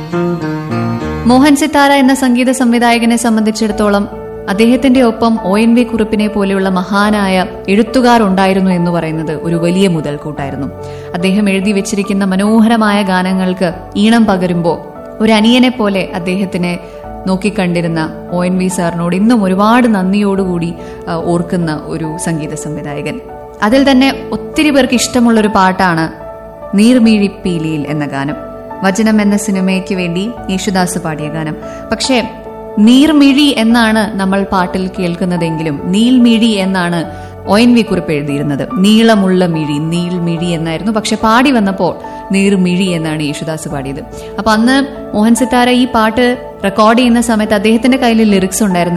മോഹൻ സിത്താര എന്ന സംഗീത സംവിധായകനെ സംബന്ധിച്ചിടത്തോളം അദ്ദേഹത്തിന്റെ ഒപ്പം ഒ എൻ വി കുറിപ്പിനെ പോലെയുള്ള മഹാനായ എഴുത്തുകാർ ഉണ്ടായിരുന്നു എന്ന് പറയുന്നത് ഒരു വലിയ മുതൽക്കൂട്ടായിരുന്നു അദ്ദേഹം എഴുതി വെച്ചിരിക്കുന്ന മനോഹരമായ ഗാനങ്ങൾക്ക് ഈണം പകരുമ്പോൾ ഒരു അനിയനെ പോലെ അദ്ദേഹത്തിനെ നോക്കിക്കണ്ടിരുന്ന ഒ എൻ വി സാറിനോട് ഇന്നും ഒരുപാട് നന്ദിയോടുകൂടി ആ, ഓർക്കുന്ന ഒരു സംഗീത സംവിധായകൻ അതിൽ തന്നെ ഒത്തിരി പേർക്ക് ഇഷ്ടമുള്ള ഒരു പാട്ടാണ് നീർമീഴിപ്പീലിയിൽ എന്ന ഗാനം വചനം എന്ന സിനിമയ്ക്ക് വേണ്ടി യേശുദാസ് പാടിയ ഗാനം പക്ഷേ നീർമിഴി എന്നാണ് നമ്മൾ പാട്ടിൽ കേൾക്കുന്നതെങ്കിലും നീൽമിഴി എന്നാണ് ഒ എൻ വി കുറിപ്പ് എഴുതിയിരുന്നത് നീളമുള്ള മിഴി നീൽമിഴി എന്നായിരുന്നു പക്ഷെ പാടി വന്നപ്പോൾ നീർമിഴി എന്നാണ് യേശുദാസ് പാടിയത് അപ്പൊ അന്ന് മോഹൻ സിത്താര ഈ പാട്ട് റെക്കോർഡ് ചെയ്യുന്ന സമയത്ത് അദ്ദേഹത്തിന്റെ കയ്യിൽ ലിറിക്സ് ഉണ്ടായിരുന്നു